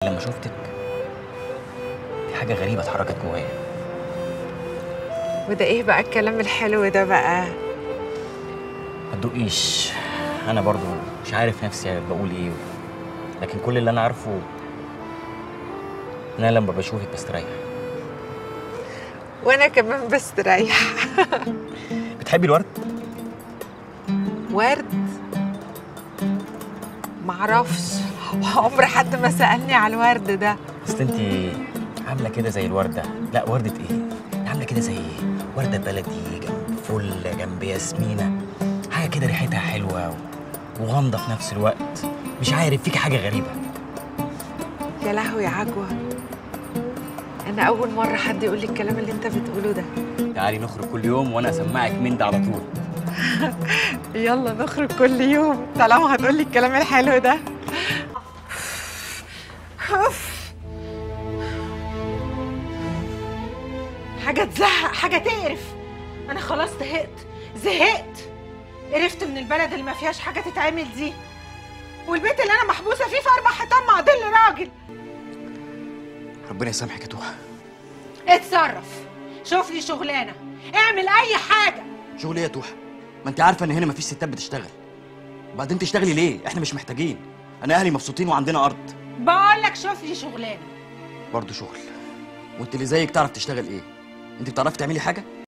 لما شفتك في حاجه غريبه اتحركت جوايا وده ايه بقى الكلام الحلو ده بقى ما تدقيش انا برضو مش عارف نفسي بقول ايه لكن كل اللي انا عارفه ان انا لما بشوفك بستريح وانا كمان بستريح بتحبي الورد ورد معرفش عمر حد ما سألني على الورد ده اصل انت عامله كده زي الورده لا ورده ايه عامله كده زي ورده بلدي جنب فل جنب ياسمينه حاجه كده ريحتها حلوه وغامضه في نفس الوقت مش عارف فيك حاجه غريبه يا لهوي يا عجوة أنا أول مرة حد يقول لي الكلام اللي أنت بتقوله ده تعالي نخرج كل يوم وانا اسمعك من ده على طول يلا نخرج كل يوم طالما هتقول لي الكلام الحلو ده حاجة تزهق حاجة تقرف أنا خلاص زهقت زهقت قرفت من البلد اللي ما فيهاش حاجة تتعمل دي والبيت اللي أنا محبوسة فيه في أربع حيطان مع ظل راجل ربنا يسامحك يا توحه اتصرف شوف لي شغلانة اعمل أي حاجة شغل ايه يا توحه ما انت عارفه ان هنا مفيش ستات بتشتغل وبعدين تشتغلي ليه احنا مش محتاجين انا اهلي مبسوطين وعندنا ارض بقول لك شوف لي شغلانة برضه شغل وانت اللي زيك تعرف تشتغل ايه انت بتعرفي تعملي حاجه